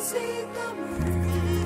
ஓசை தமிழ்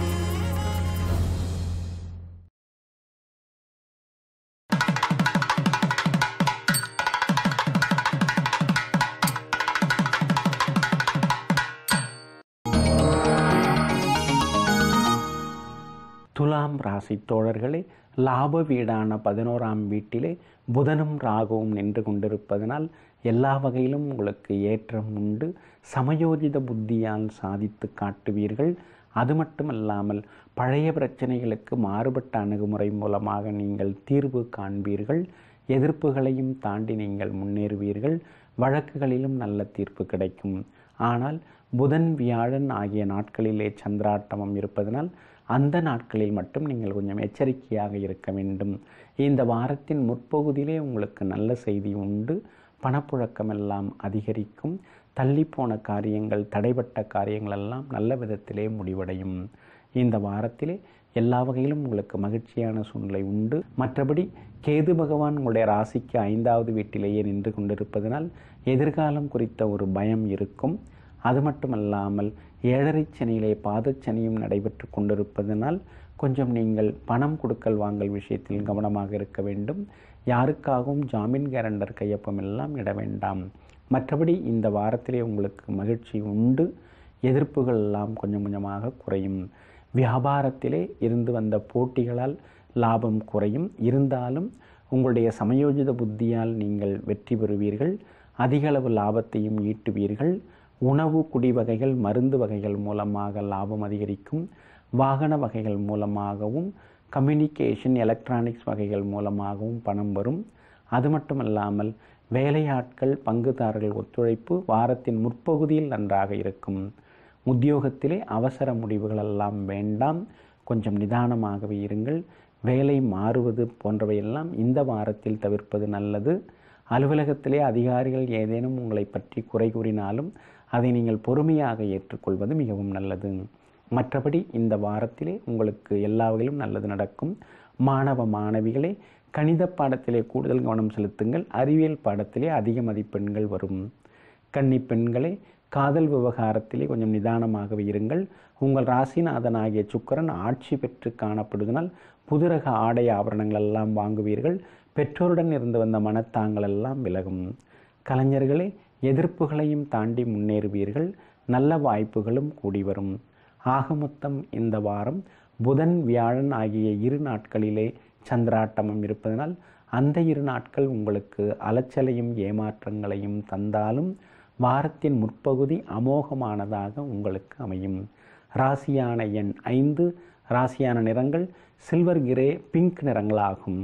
துலாம் ராசி தோழர்களே லாப வீடான பதினோராம் வீட்டிலே புதனும் ராகுவும் நின்று கொண்டிருப்பதனால் எல்லா வகையிலும் உங்களுக்கு ஏற்றம் உண்டு சமயோஜித புத்தியால் சாதித்து காட்டுவீர்கள் அது மட்டுமல்லாமல் பழைய பிரச்சனைகளுக்கு மாறுபட்ட அணுகுமுறை மூலமாக நீங்கள் தீர்வு காண்பீர்கள் எதிர்ப்புகளையும் தாண்டி நீங்கள் முன்னேறுவீர்கள் வழக்குகளிலும் நல்ல தீர்ப்பு கிடைக்கும் ஆனால் புதன் வியாழன் ஆகிய நாட்களிலே சந்திராட்டமம் இருப்பதனால் அந்த நாட்களில் மட்டும் நீங்கள் கொஞ்சம் எச்சரிக்கையாக இருக்க வேண்டும் இந்த வாரத்தின் முற்பகுதியிலே உங்களுக்கு நல்ல செய்தி உண்டு பணப்புழக்கமெல்லாம் அதிகரிக்கும் தள்ளிப்போன காரியங்கள் தடைப்பட்ட காரியங்கள் எல்லாம் நல்ல விதத்திலே முடிவடையும் இந்த வாரத்திலே எல்லா வகையிலும் உங்களுக்கு மகிழ்ச்சியான சூழ்நிலை உண்டு மற்றபடி கேது பகவான் உங்களுடைய ராசிக்கு ஐந்தாவது வீட்டிலேயே நின்று கொண்டிருப்பதனால் எதிர்காலம் குறித்த ஒரு பயம் இருக்கும் அது மட்டுமல்லாமல் ஏழரை சனியிலே பாதச்சனியும் நடைபெற்று கொண்டிருப்பதனால் கொஞ்சம் நீங்கள் பணம் கொடுக்கல் வாங்கல் விஷயத்தில் கவனமாக இருக்க வேண்டும் யாருக்காகவும் ஜாமீன் கேரண்டர் கையொப்பம் எல்லாம் இட வேண்டாம் மற்றபடி இந்த வாரத்திலே உங்களுக்கு மகிழ்ச்சி உண்டு எதிர்ப்புகள் எல்லாம் கொஞ்சம் கொஞ்சமாக குறையும் வியாபாரத்திலே இருந்து வந்த போட்டிகளால் லாபம் குறையும் இருந்தாலும் உங்களுடைய சமயோஜித புத்தியால் நீங்கள் வெற்றி பெறுவீர்கள் அதிகளவு லாபத்தையும் ஈட்டுவீர்கள் உணவு குடி வகைகள் மருந்து வகைகள் மூலமாக லாபம் அதிகரிக்கும் வாகன வகைகள் மூலமாகவும் கம்யூனிகேஷன் எலக்ட்ரானிக்ஸ் வகைகள் மூலமாகவும் பணம் வரும் அது மட்டுமல்லாமல் வேலையாட்கள் பங்குதாரர்கள் ஒத்துழைப்பு வாரத்தின் முற்பகுதியில் நன்றாக இருக்கும் உத்தியோகத்திலே அவசர முடிவுகள் எல்லாம் வேண்டாம் கொஞ்சம் நிதானமாகவே இருங்கள் வேலை மாறுவது போன்றவையெல்லாம் இந்த வாரத்தில் தவிர்ப்பது நல்லது அலுவலகத்திலே அதிகாரிகள் ஏதேனும் உங்களை பற்றி குறை கூறினாலும் அதை நீங்கள் பொறுமையாக ஏற்றுக்கொள்வது மிகவும் நல்லது மற்றபடி இந்த வாரத்திலே உங்களுக்கு எல்லா வகையிலும் நல்லது நடக்கும் மாணவ மாணவிகளே கணித பாடத்திலே கூடுதல் கவனம் செலுத்துங்கள் அறிவியல் பாடத்திலே அதிக மதிப்பெண்கள் வரும் கன்னி பெண்களே காதல் விவகாரத்திலே கொஞ்சம் நிதானமாகவே இருங்கள் உங்கள் ராசிநாதனாகிய சுக்கரன் ஆட்சி பெற்று காணப்படுவதனால் புதுரக ஆடை ஆபரணங்கள் எல்லாம் வாங்குவீர்கள் பெற்றோருடன் இருந்து வந்த மனத்தாங்கள் எல்லாம் விலகும் கலைஞர்களே எதிர்ப்புகளையும் தாண்டி முன்னேறுவீர்கள் நல்ல வாய்ப்புகளும் கூடி வரும் ஆக மொத்தம் இந்த வாரம் புதன் வியாழன் ஆகிய இரு நாட்களிலே சந்திராட்டமம் இருப்பதனால் அந்த இரு நாட்கள் உங்களுக்கு அலைச்சலையும் ஏமாற்றங்களையும் தந்தாலும் வாரத்தின் முற்பகுதி அமோகமானதாக உங்களுக்கு அமையும் ராசியான எண் ஐந்து ராசியான நிறங்கள் சில்வர் கிரே பிங்க் நிறங்களாகும்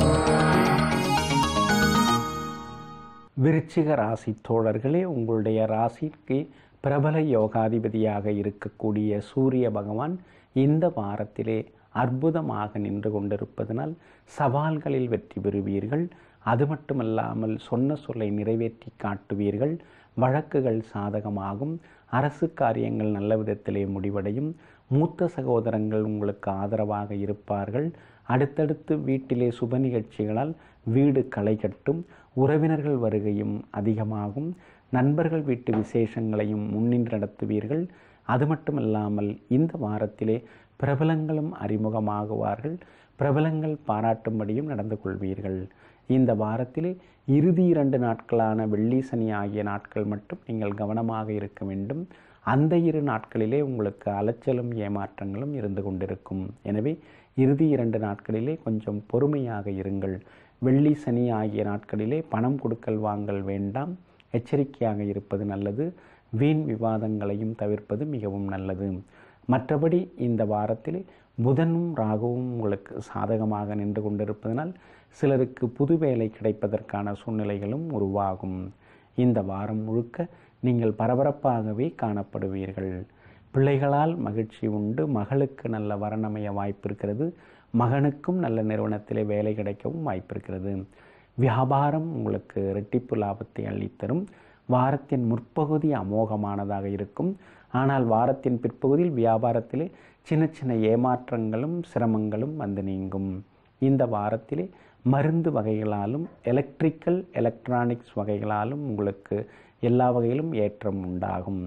விருச்சிக ராசி தோழர்களே உங்களுடைய ராசிக்கு பிரபல யோகாதிபதியாக இருக்கக்கூடிய சூரிய பகவான் இந்த வாரத்திலே அற்புதமாக நின்று கொண்டிருப்பதனால் சவால்களில் வெற்றி பெறுவீர்கள் அது மட்டுமல்லாமல் சொன்ன சொல்லை நிறைவேற்றி காட்டுவீர்கள் வழக்குகள் சாதகமாகும் அரசு காரியங்கள் நல்ல விதத்திலே முடிவடையும் மூத்த சகோதரங்கள் உங்களுக்கு ஆதரவாக இருப்பார்கள் அடுத்தடுத்து வீட்டிலே சுப நிகழ்ச்சிகளால் வீடு களை கட்டும் உறவினர்கள் வருகையும் அதிகமாகும் நண்பர்கள் வீட்டு விசேஷங்களையும் முன்னின்று நடத்துவீர்கள் அது மட்டுமல்லாமல் இந்த வாரத்திலே பிரபலங்களும் அறிமுகமாகுவார்கள் பிரபலங்கள் பாராட்டும்படியும் நடந்து கொள்வீர்கள் இந்த வாரத்திலே இறுதி இரண்டு நாட்களான வெள்ளி சனி ஆகிய நாட்கள் மட்டும் நீங்கள் கவனமாக இருக்க வேண்டும் அந்த இரு நாட்களிலே உங்களுக்கு அலைச்சலும் ஏமாற்றங்களும் இருந்து கொண்டிருக்கும் எனவே இறுதி இரண்டு நாட்களிலே கொஞ்சம் பொறுமையாக இருங்கள் வெள்ளி சனி ஆகிய நாட்களிலே பணம் கொடுக்கல் வாங்கல் வேண்டாம் எச்சரிக்கையாக இருப்பது நல்லது வீண் விவாதங்களையும் தவிர்ப்பது மிகவும் நல்லது மற்றபடி இந்த வாரத்தில் புதனும் ராகுவும் உங்களுக்கு சாதகமாக நின்று கொண்டிருப்பதனால் சிலருக்கு புது வேலை கிடைப்பதற்கான சூழ்நிலைகளும் உருவாகும் இந்த வாரம் முழுக்க நீங்கள் பரபரப்பாகவே காணப்படுவீர்கள் பிள்ளைகளால் மகிழ்ச்சி உண்டு மகளுக்கு நல்ல வரணமைய வாய்ப்பு இருக்கிறது மகனுக்கும் நல்ல நிறுவனத்திலே வேலை கிடைக்கவும் வாய்ப்பு இருக்கிறது வியாபாரம் உங்களுக்கு இரட்டிப்பு லாபத்தை அள்ளித்தரும் வாரத்தின் முற்பகுதி அமோகமானதாக இருக்கும் ஆனால் வாரத்தின் பிற்பகுதியில் வியாபாரத்திலே சின்ன சின்ன ஏமாற்றங்களும் சிரமங்களும் வந்து நீங்கும் இந்த வாரத்திலே மருந்து வகைகளாலும் எலக்ட்ரிக்கல் எலக்ட்ரானிக்ஸ் வகைகளாலும் உங்களுக்கு எல்லா வகையிலும் ஏற்றம் உண்டாகும்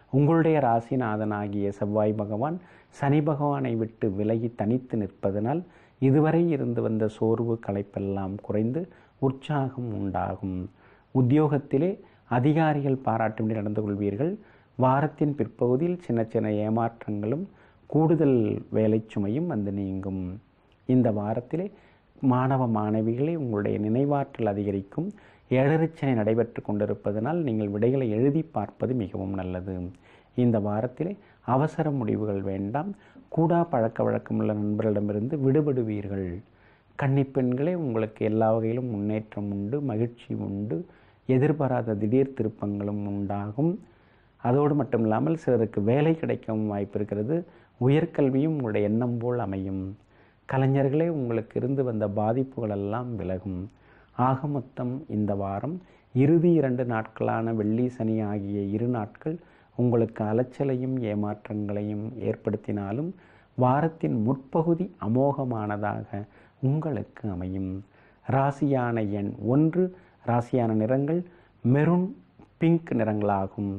உங்களுடைய ராசிநாதனாகிய செவ்வாய் பகவான் சனி பகவானை விட்டு விலகி தனித்து நிற்பதனால் இதுவரை இருந்து வந்த சோர்வு களைப்பெல்லாம் குறைந்து உற்சாகம் உண்டாகும் உத்தியோகத்திலே அதிகாரிகள் பாராட்டும்படி நடந்து கொள்வீர்கள் வாரத்தின் பிற்பகுதியில் சின்ன சின்ன ஏமாற்றங்களும் கூடுதல் வேலை சுமையும் வந்து நீங்கும் இந்த வாரத்திலே மாணவ மாணவிகளை உங்களுடைய நினைவாற்றல் அதிகரிக்கும் ஏழரைச்சனை நடைபெற்று கொண்டிருப்பதனால் நீங்கள் விடைகளை எழுதி பார்ப்பது மிகவும் நல்லது இந்த வாரத்திலே அவசர முடிவுகள் வேண்டாம் கூடா பழக்க வழக்கமுள்ள நண்பர்களிடமிருந்து விடுபடுவீர்கள் கன்னிப்பெண்களே உங்களுக்கு எல்லா வகையிலும் முன்னேற்றம் உண்டு மகிழ்ச்சி உண்டு எதிர்பாராத திடீர் திருப்பங்களும் உண்டாகும் அதோடு மட்டும் இல்லாமல் சிலருக்கு வேலை கிடைக்கவும் வாய்ப்பு இருக்கிறது உயர்கல்வியும் உங்களுடைய எண்ணம் போல் அமையும் கலைஞர்களே உங்களுக்கு இருந்து வந்த பாதிப்புகள் எல்லாம் விலகும் ஆக மொத்தம் இந்த வாரம் இறுதி இரண்டு நாட்களான வெள்ளி சனி ஆகிய இரு நாட்கள் உங்களுக்கு அலைச்சலையும் ஏமாற்றங்களையும் ஏற்படுத்தினாலும் வாரத்தின் முற்பகுதி அமோகமானதாக உங்களுக்கு அமையும் ராசியான எண் ஒன்று ராசியான நிறங்கள் மெரூன் பிங்க் நிறங்களாகும்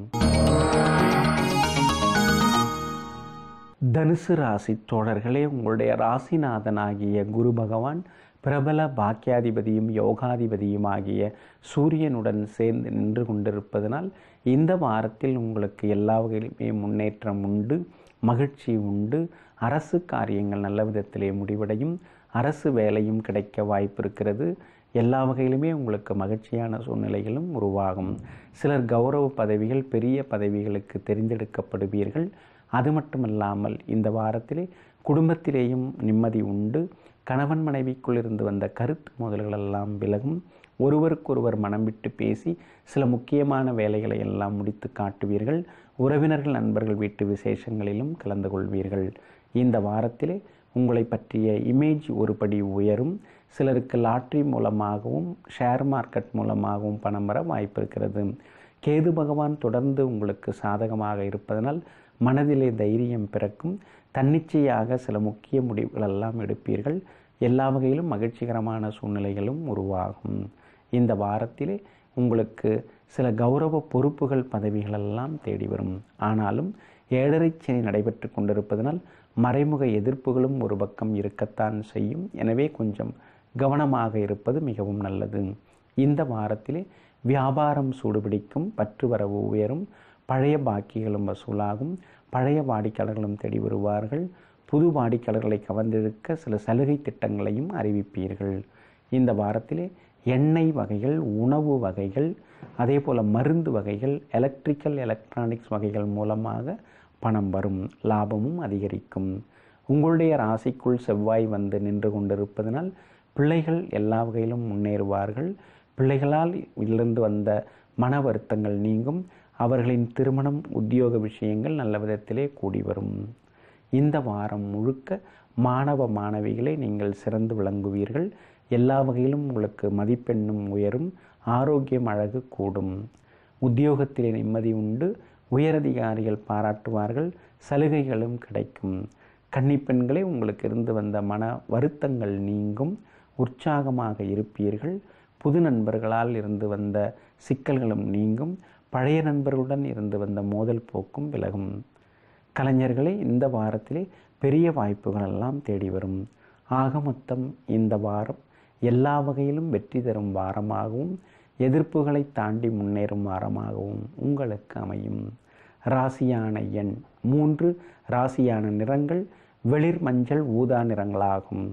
தனுசு ராசி தோழர்களே உங்களுடைய ராசிநாதனாகிய குரு பகவான் பிரபல பாக்கியாதிபதியும் யோகாதிபதியும் ஆகிய சூரியனுடன் சேர்ந்து நின்று கொண்டிருப்பதனால் இந்த வாரத்தில் உங்களுக்கு எல்லா வகையிலுமே முன்னேற்றம் உண்டு மகிழ்ச்சி உண்டு அரசு காரியங்கள் நல்ல விதத்திலே முடிவடையும் அரசு வேலையும் கிடைக்க வாய்ப்பு இருக்கிறது எல்லா வகையிலுமே உங்களுக்கு மகிழ்ச்சியான சூழ்நிலைகளும் உருவாகும் சிலர் கௌரவ பதவிகள் பெரிய பதவிகளுக்கு தெரிந்தெடுக்கப்படுவீர்கள் அது மட்டுமல்லாமல் இந்த வாரத்திலே குடும்பத்திலேயும் நிம்மதி உண்டு கணவன் மனைவிக்குள் இருந்து வந்த கருத்து மோதல்களெல்லாம் விலகும் ஒருவருக்கொருவர் மனம் விட்டு பேசி சில முக்கியமான வேலைகளை எல்லாம் முடித்து காட்டுவீர்கள் உறவினர்கள் நண்பர்கள் வீட்டு விசேஷங்களிலும் கலந்து கொள்வீர்கள் இந்த வாரத்திலே உங்களை பற்றிய இமேஜ் ஒருபடி உயரும் சிலருக்கு லாட்ரி மூலமாகவும் ஷேர் மார்க்கெட் மூலமாகவும் பணம் வர வாய்ப்பு இருக்கிறது கேது பகவான் தொடர்ந்து உங்களுக்கு சாதகமாக இருப்பதனால் மனதிலே தைரியம் பிறக்கும் தன்னிச்சையாக சில முக்கிய முடிவுகள் எல்லாம் எடுப்பீர்கள் எல்லா வகையிலும் மகிழ்ச்சிகரமான சூழ்நிலைகளும் உருவாகும் இந்த வாரத்திலே உங்களுக்கு சில கௌரவ பொறுப்புகள் பதவிகளெல்லாம் தேடி வரும் ஆனாலும் ஏழரை சனி நடைபெற்று கொண்டிருப்பதனால் மறைமுக எதிர்ப்புகளும் ஒரு பக்கம் இருக்கத்தான் செய்யும் எனவே கொஞ்சம் கவனமாக இருப்பது மிகவும் நல்லது இந்த வாரத்திலே வியாபாரம் சூடுபிடிக்கும் பற்று வரவு உயரும் பழைய பாக்கிகளும் வசூலாகும் பழைய வாடிக்கையாளர்களும் தேடி வருவார்கள் புது வாடிக்கையாளர்களை கவர்ந்தெடுக்க சில சலுகை திட்டங்களையும் அறிவிப்பீர்கள் இந்த வாரத்திலே எண்ணெய் வகைகள் உணவு வகைகள் அதே போல் மருந்து வகைகள் எலக்ட்ரிக்கல் எலக்ட்ரானிக்ஸ் வகைகள் மூலமாக பணம் வரும் லாபமும் அதிகரிக்கும் உங்களுடைய ராசிக்குள் செவ்வாய் வந்து நின்று கொண்டிருப்பதனால் பிள்ளைகள் எல்லா வகையிலும் முன்னேறுவார்கள் பிள்ளைகளால் இருந்து வந்த மன வருத்தங்கள் நீங்கும் அவர்களின் திருமணம் உத்தியோக விஷயங்கள் நல்ல விதத்திலே கூடி வரும் இந்த வாரம் முழுக்க மாணவ மாணவிகளை நீங்கள் சிறந்து விளங்குவீர்கள் எல்லா வகையிலும் உங்களுக்கு மதிப்பெண்ணும் உயரும் ஆரோக்கியம் அழகு கூடும் உத்தியோகத்திலே நிம்மதி உண்டு உயரதிகாரிகள் பாராட்டுவார்கள் சலுகைகளும் கிடைக்கும் கன்னிப்பெண்களே உங்களுக்கு இருந்து வந்த மன வருத்தங்கள் நீங்கும் உற்சாகமாக இருப்பீர்கள் புது நண்பர்களால் இருந்து வந்த சிக்கல்களும் நீங்கும் பழைய நண்பர்களுடன் இருந்து வந்த மோதல் போக்கும் விலகும் கலைஞர்களே இந்த வாரத்திலே பெரிய வாய்ப்புகள் எல்லாம் தேடி வரும் ஆக மொத்தம் இந்த வாரம் எல்லா வகையிலும் வெற்றி தரும் வாரமாகவும் எதிர்ப்புகளை தாண்டி முன்னேறும் வாரமாகவும் உங்களுக்கு அமையும் ராசியான எண் மூன்று ராசியான நிறங்கள் வெளிர் மஞ்சள் ஊதா நிறங்களாகும்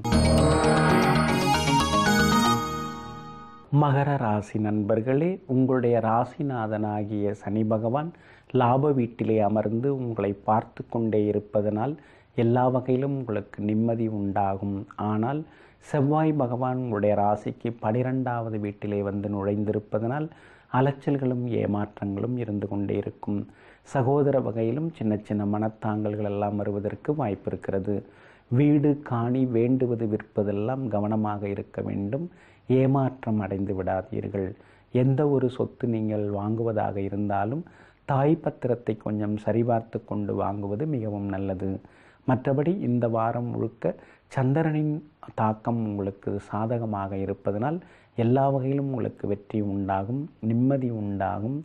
மகர ராசி நண்பர்களே உங்களுடைய ராசிநாதனாகிய சனி பகவான் லாப வீட்டிலே அமர்ந்து உங்களை பார்த்து கொண்டே இருப்பதனால் எல்லா வகையிலும் உங்களுக்கு நிம்மதி உண்டாகும் ஆனால் செவ்வாய் பகவான் உங்களுடைய ராசிக்கு பனிரெண்டாவது வீட்டிலே வந்து நுழைந்திருப்பதனால் அலைச்சல்களும் ஏமாற்றங்களும் இருந்து கொண்டே இருக்கும் சகோதர வகையிலும் சின்ன சின்ன மனத்தாங்கல்கள் எல்லாம் வருவதற்கு வாய்ப்பு இருக்கிறது வீடு காணி வேண்டுவது விற்பதெல்லாம் கவனமாக இருக்க வேண்டும் ஏமாற்றம் அடைந்து விடாதீர்கள் எந்த ஒரு சொத்து நீங்கள் வாங்குவதாக இருந்தாலும் தாய் பத்திரத்தை கொஞ்சம் சரிபார்த்து கொண்டு வாங்குவது மிகவும் நல்லது மற்றபடி இந்த வாரம் முழுக்க சந்திரனின் தாக்கம் உங்களுக்கு சாதகமாக இருப்பதனால் எல்லா வகையிலும் உங்களுக்கு வெற்றி உண்டாகும் நிம்மதி உண்டாகும்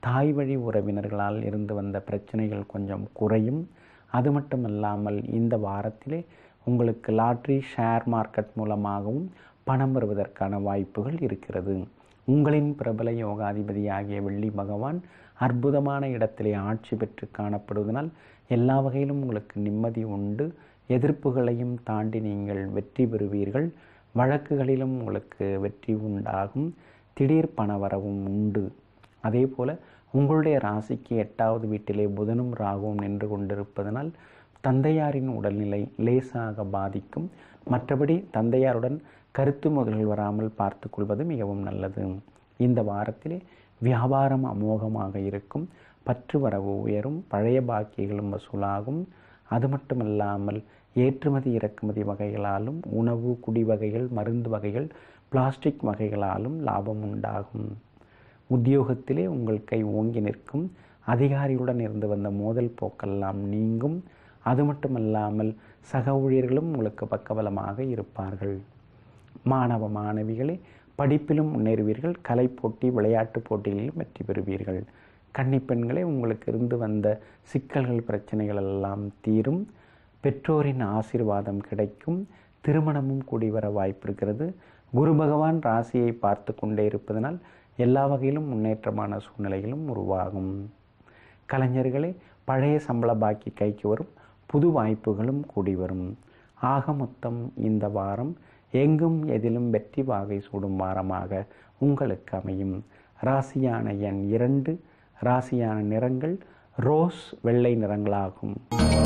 தாய் வழி உறவினர்களால் இருந்து வந்த பிரச்சனைகள் கொஞ்சம் குறையும் அது மட்டுமல்லாமல் இந்த வாரத்திலே உங்களுக்கு லாட்ரி ஷேர் மார்க்கெட் மூலமாகவும் பணம் வருவதற்கான வாய்ப்புகள் இருக்கிறது உங்களின் பிரபல யோகாதிபதியாகிய வெள்ளி பகவான் அற்புதமான இடத்திலே ஆட்சி பெற்று காணப்படுவதனால் எல்லா வகையிலும் உங்களுக்கு நிம்மதி உண்டு எதிர்ப்புகளையும் தாண்டி நீங்கள் வெற்றி பெறுவீர்கள் வழக்குகளிலும் உங்களுக்கு வெற்றி உண்டாகும் திடீர் பணவரவும் உண்டு அதே போல் உங்களுடைய ராசிக்கு எட்டாவது வீட்டிலே புதனும் ராகுவும் நின்று கொண்டிருப்பதனால் தந்தையாரின் உடல்நிலை லேசாக பாதிக்கும் மற்றபடி தந்தையாருடன் கருத்து முதல்கள் வராமல் பார்த்து கொள்வது மிகவும் நல்லது இந்த வாரத்திலே வியாபாரம் அமோகமாக இருக்கும் பற்று வரவு உயரும் பழைய பாக்கியங்களும் வசூலாகும் அது மட்டுமல்லாமல் ஏற்றுமதி இறக்குமதி வகைகளாலும் உணவு குடி வகைகள் மருந்து வகைகள் பிளாஸ்டிக் வகைகளாலும் லாபம் உண்டாகும் உத்தியோகத்திலே உங்கள் கை ஓங்கி நிற்கும் அதிகாரியுடன் இருந்து வந்த மோதல் போக்கெல்லாம் நீங்கும் அது மட்டுமல்லாமல் சக ஊழியர்களும் உங்களுக்கு பக்கபலமாக இருப்பார்கள் மாணவ மாணவிகளே படிப்பிலும் முன்னேறுவீர்கள் கலை போட்டி விளையாட்டு போட்டிகளிலும் வெற்றி பெறுவீர்கள் கன்னிப்பெண்களே உங்களுக்கு இருந்து வந்த சிக்கல்கள் பிரச்சனைகள் எல்லாம் தீரும் பெற்றோரின் ஆசீர்வாதம் கிடைக்கும் திருமணமும் கூடி வர வாய்ப்பு இருக்கிறது குரு பகவான் ராசியை பார்த்து கொண்டே இருப்பதனால் எல்லா வகையிலும் முன்னேற்றமான சூழ்நிலைகளும் உருவாகும் கலைஞர்களே பழைய சம்பள பாக்கி கைக்கு வரும் புது வாய்ப்புகளும் கூடி வரும் ஆக மொத்தம் இந்த வாரம் எங்கும் எதிலும் வெற்றி வாகை சூடும் வாரமாக உங்களுக்கு அமையும் ராசியான எண் இரண்டு ராசியான நிறங்கள் ரோஸ் வெள்ளை நிறங்களாகும்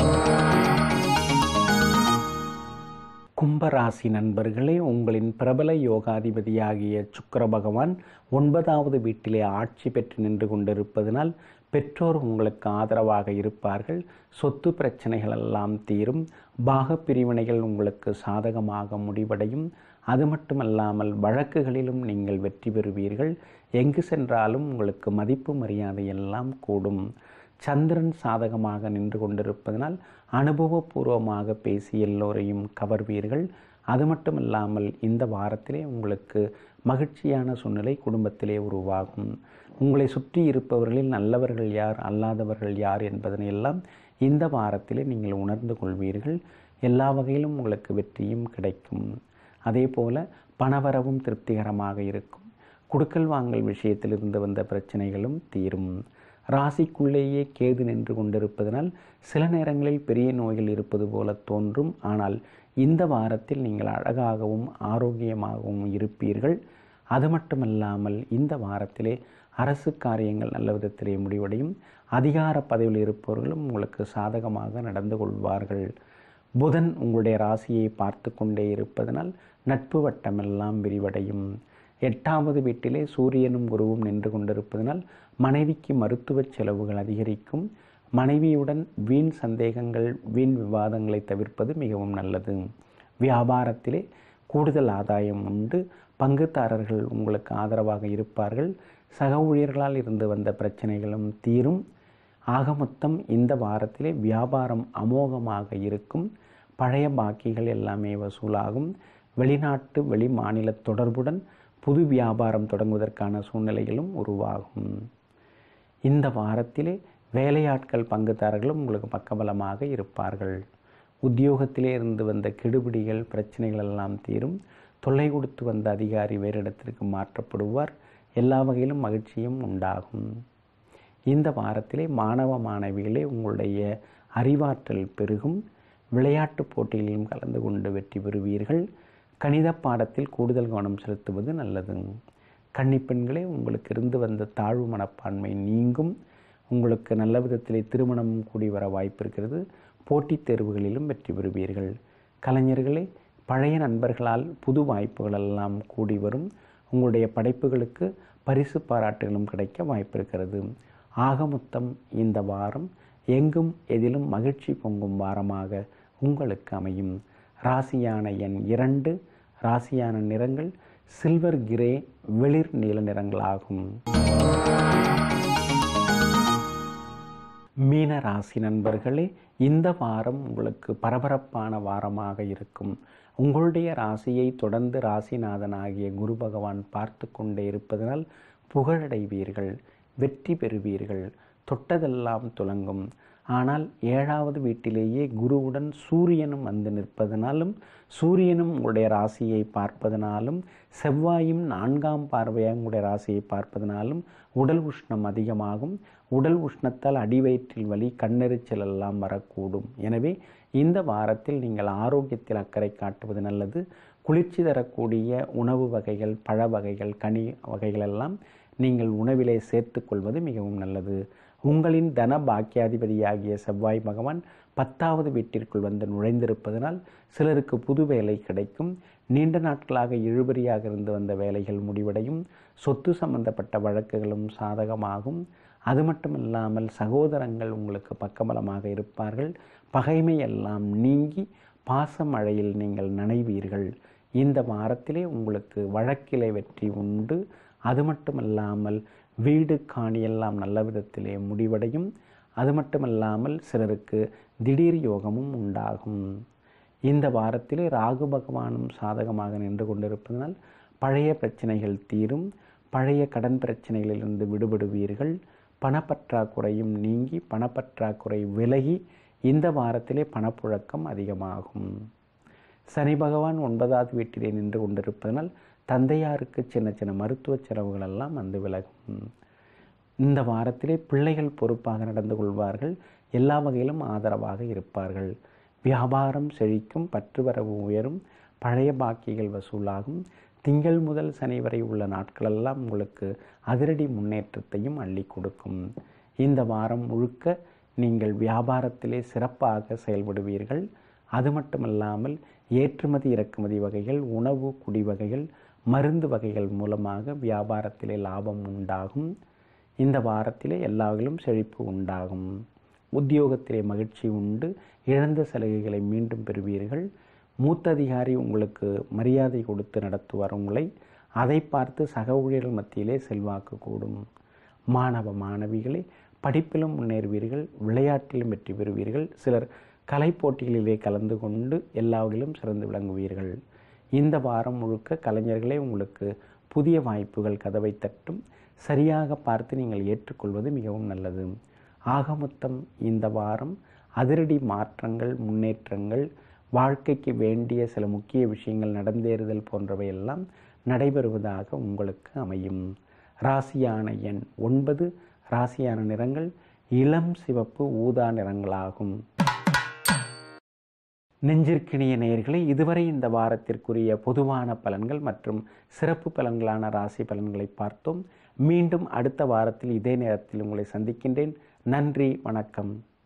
கும்பராசி நண்பர்களே உங்களின் பிரபல யோகாதிபதியாகிய சுக்கர பகவான் ஒன்பதாவது வீட்டிலே ஆட்சி பெற்று நின்று கொண்டிருப்பதனால் பெற்றோர் உங்களுக்கு ஆதரவாக இருப்பார்கள் சொத்து பிரச்சனைகள் எல்லாம் தீரும் பாக பிரிவினைகள் உங்களுக்கு சாதகமாக முடிவடையும் அது மட்டுமல்லாமல் வழக்குகளிலும் நீங்கள் வெற்றி பெறுவீர்கள் எங்கு சென்றாலும் உங்களுக்கு மதிப்பு மரியாதை எல்லாம் கூடும் சந்திரன் சாதகமாக நின்று கொண்டிருப்பதனால் அனுபவபூர்வமாக பேசி எல்லோரையும் கவர்வீர்கள் அது மட்டுமல்லாமல் இந்த வாரத்திலே உங்களுக்கு மகிழ்ச்சியான சூழ்நிலை குடும்பத்திலே உருவாகும் உங்களை சுற்றி இருப்பவர்களில் நல்லவர்கள் யார் அல்லாதவர்கள் யார் என்பதனையெல்லாம் இந்த வாரத்திலே நீங்கள் உணர்ந்து கொள்வீர்கள் எல்லா வகையிலும் உங்களுக்கு வெற்றியும் கிடைக்கும் அதே போல பணவரவும் திருப்திகரமாக இருக்கும் குடுக்கல் வாங்கல் விஷயத்தில் இருந்து வந்த பிரச்சனைகளும் தீரும் ராசிக்குள்ளேயே கேது நின்று கொண்டிருப்பதனால் சில நேரங்களில் பெரிய நோய்கள் இருப்பது போல தோன்றும் ஆனால் இந்த வாரத்தில் நீங்கள் அழகாகவும் ஆரோக்கியமாகவும் இருப்பீர்கள் அது மட்டுமல்லாமல் இந்த வாரத்திலே அரசு காரியங்கள் நல்ல விதத்திலே முடிவடையும் அதிகார பதவியில் இருப்பவர்களும் உங்களுக்கு சாதகமாக நடந்து கொள்வார்கள் புதன் உங்களுடைய ராசியை பார்த்து கொண்டே இருப்பதனால் நட்பு வட்டமெல்லாம் விரிவடையும் எட்டாவது வீட்டிலே சூரியனும் குருவும் நின்று கொண்டிருப்பதனால் மனைவிக்கு மருத்துவ செலவுகள் அதிகரிக்கும் மனைவியுடன் வீண் சந்தேகங்கள் வீண் விவாதங்களை தவிர்ப்பது மிகவும் நல்லது வியாபாரத்திலே கூடுதல் ஆதாயம் உண்டு பங்குதாரர்கள் உங்களுக்கு ஆதரவாக இருப்பார்கள் சக ஊழியர்களால் இருந்து வந்த பிரச்சனைகளும் தீரும் ஆக மொத்தம் இந்த வாரத்திலே வியாபாரம் அமோகமாக இருக்கும் பழைய பாக்கிகள் எல்லாமே வசூலாகும் வெளிநாட்டு வெளி மாநில தொடர்புடன் புது வியாபாரம் தொடங்குவதற்கான சூழ்நிலைகளும் உருவாகும் இந்த வாரத்திலே வேலையாட்கள் பங்குதாரர்களும் உங்களுக்கு பக்கபலமாக இருப்பார்கள் உத்தியோகத்திலே இருந்து வந்த கெடுபிடிகள் பிரச்சனைகள் எல்லாம் தீரும் தொல்லை கொடுத்து வந்த அதிகாரி வேறு இடத்திற்கு மாற்றப்படுவார் எல்லா வகையிலும் மகிழ்ச்சியும் உண்டாகும் இந்த வாரத்திலே மாணவ மாணவிகளே உங்களுடைய அறிவாற்றல் பெருகும் விளையாட்டுப் போட்டிகளிலும் கலந்து கொண்டு வெற்றி பெறுவீர்கள் கணித பாடத்தில் கூடுதல் கவனம் செலுத்துவது நல்லது கன்னிப்பெண்களே உங்களுக்கு இருந்து வந்த தாழ்வு மனப்பான்மை நீங்கும் உங்களுக்கு நல்ல விதத்திலே திருமணமும் கூடி வர வாய்ப்பு இருக்கிறது போட்டித் தேர்வுகளிலும் வெற்றி பெறுவீர்கள் கலைஞர்களே பழைய நண்பர்களால் புது வாய்ப்புகள் எல்லாம் கூடி வரும் உங்களுடைய படைப்புகளுக்கு பரிசு பாராட்டுகளும் கிடைக்க வாய்ப்பு இருக்கிறது ஆக மொத்தம் இந்த வாரம் எங்கும் எதிலும் மகிழ்ச்சி பொங்கும் வாரமாக உங்களுக்கு அமையும் ராசியான எண் இரண்டு ராசியான நிறங்கள் சில்வர் கிரே வெளிர் நீல நிறங்களாகும் மீன ராசி நண்பர்களே இந்த வாரம் உங்களுக்கு பரபரப்பான வாரமாக இருக்கும் உங்களுடைய ராசியை தொடர்ந்து ராசிநாதனாகிய குரு பகவான் பார்த்து கொண்டே இருப்பதனால் புகழடைவீர்கள் வெற்றி பெறுவீர்கள் தொட்டதெல்லாம் துலங்கும் ஆனால் ஏழாவது வீட்டிலேயே குருவுடன் சூரியனும் வந்து நிற்பதனாலும் சூரியனும் உங்களுடைய ராசியை பார்ப்பதனாலும் செவ்வாயும் நான்காம் பார்வையாக உங்களுடைய ராசியை பார்ப்பதனாலும் உடல் உஷ்ணம் அதிகமாகும் உடல் உஷ்ணத்தால் அடிவயிற்றில் வலி கண்ணெரிச்சல் எல்லாம் வரக்கூடும் எனவே இந்த வாரத்தில் நீங்கள் ஆரோக்கியத்தில் அக்கறை காட்டுவது நல்லது குளிர்ச்சி தரக்கூடிய உணவு வகைகள் பழ வகைகள் கனி வகைகள் எல்லாம் நீங்கள் உணவிலே சேர்த்து கொள்வது மிகவும் நல்லது உங்களின் தன பாக்கியாதிபதியாகிய செவ்வாய் பகவான் பத்தாவது வீட்டிற்குள் வந்து நுழைந்திருப்பதனால் சிலருக்கு புது வேலை கிடைக்கும் நீண்ட நாட்களாக இழுபறியாக இருந்து வந்த வேலைகள் முடிவடையும் சொத்து சம்பந்தப்பட்ட வழக்குகளும் சாதகமாகும் அது மட்டுமில்லாமல் சகோதரங்கள் உங்களுக்கு பக்கபலமாக இருப்பார்கள் பகைமை எல்லாம் நீங்கி பாசமழையில் நீங்கள் நனைவீர்கள் இந்த வாரத்திலே உங்களுக்கு வழக்கிலே வெற்றி உண்டு அது மட்டுமல்லாமல் வீடு காணி எல்லாம் நல்ல விதத்திலே முடிவடையும் அது மட்டுமல்லாமல் சிலருக்கு திடீர் யோகமும் உண்டாகும் இந்த வாரத்திலே ராகு பகவானும் சாதகமாக நின்று கொண்டிருப்பதனால் பழைய பிரச்சனைகள் தீரும் பழைய கடன் பிரச்சனைகளிலிருந்து விடுபடுவீர்கள் பணப்பற்றாக்குறையும் நீங்கி பணப்பற்றாக்குறை விலகி இந்த வாரத்திலே பணப்புழக்கம் அதிகமாகும் சனி பகவான் ஒன்பதாவது வீட்டிலே நின்று கொண்டிருப்பதனால் தந்தையாருக்கு சின்ன சின்ன மருத்துவ செலவுகள் எல்லாம் வந்து விலகும் இந்த வாரத்திலே பிள்ளைகள் பொறுப்பாக நடந்து கொள்வார்கள் எல்லா வகையிலும் ஆதரவாக இருப்பார்கள் வியாபாரம் செழிக்கும் பற்று வரவு உயரும் பழைய பாக்கிகள் வசூலாகும் திங்கள் முதல் சனி வரை உள்ள நாட்களெல்லாம் உங்களுக்கு அதிரடி முன்னேற்றத்தையும் அள்ளி கொடுக்கும் இந்த வாரம் முழுக்க நீங்கள் வியாபாரத்திலே சிறப்பாக செயல்படுவீர்கள் அது மட்டுமல்லாமல் ஏற்றுமதி இறக்குமதி வகைகள் உணவு குடி வகைகள் மருந்து வகைகள் மூலமாக வியாபாரத்திலே லாபம் உண்டாகும் இந்த வாரத்திலே எல்லாவிலும் செழிப்பு உண்டாகும் உத்தியோகத்திலே மகிழ்ச்சி உண்டு இழந்த சலுகைகளை மீண்டும் பெறுவீர்கள் மூத்த அதிகாரி உங்களுக்கு மரியாதை கொடுத்து நடத்துவார் உங்களை அதை பார்த்து சக ஊழியர்கள் மத்தியிலே செல்வாக்கு கூடும் மாணவ மாணவிகளே படிப்பிலும் முன்னேறுவீர்கள் விளையாட்டிலும் வெற்றி பெறுவீர்கள் சிலர் கலை போட்டிகளிலே கலந்து கொண்டு எல்லாவற்றிலும் சிறந்து விளங்குவீர்கள் இந்த வாரம் முழுக்க கலைஞர்களே உங்களுக்கு புதிய வாய்ப்புகள் கதவை தட்டும் சரியாக பார்த்து நீங்கள் ஏற்றுக்கொள்வது மிகவும் நல்லது ஆக மொத்தம் இந்த வாரம் அதிரடி மாற்றங்கள் முன்னேற்றங்கள் வாழ்க்கைக்கு வேண்டிய சில முக்கிய விஷயங்கள் நடந்தேறுதல் போன்றவையெல்லாம் நடைபெறுவதாக உங்களுக்கு அமையும் ராசியான எண் ஒன்பது ராசியான நிறங்கள் இளம் சிவப்பு ஊதா நிறங்களாகும் நெஞ்சிற்கினிய நேயர்களை இதுவரை இந்த வாரத்திற்குரிய பொதுவான பலன்கள் மற்றும் சிறப்பு பலன்களான ராசி பலன்களை பார்த்தோம் மீண்டும் அடுத்த வாரத்தில் இதே நேரத்தில் உங்களை சந்திக்கின்றேன் நன்றி வணக்கம்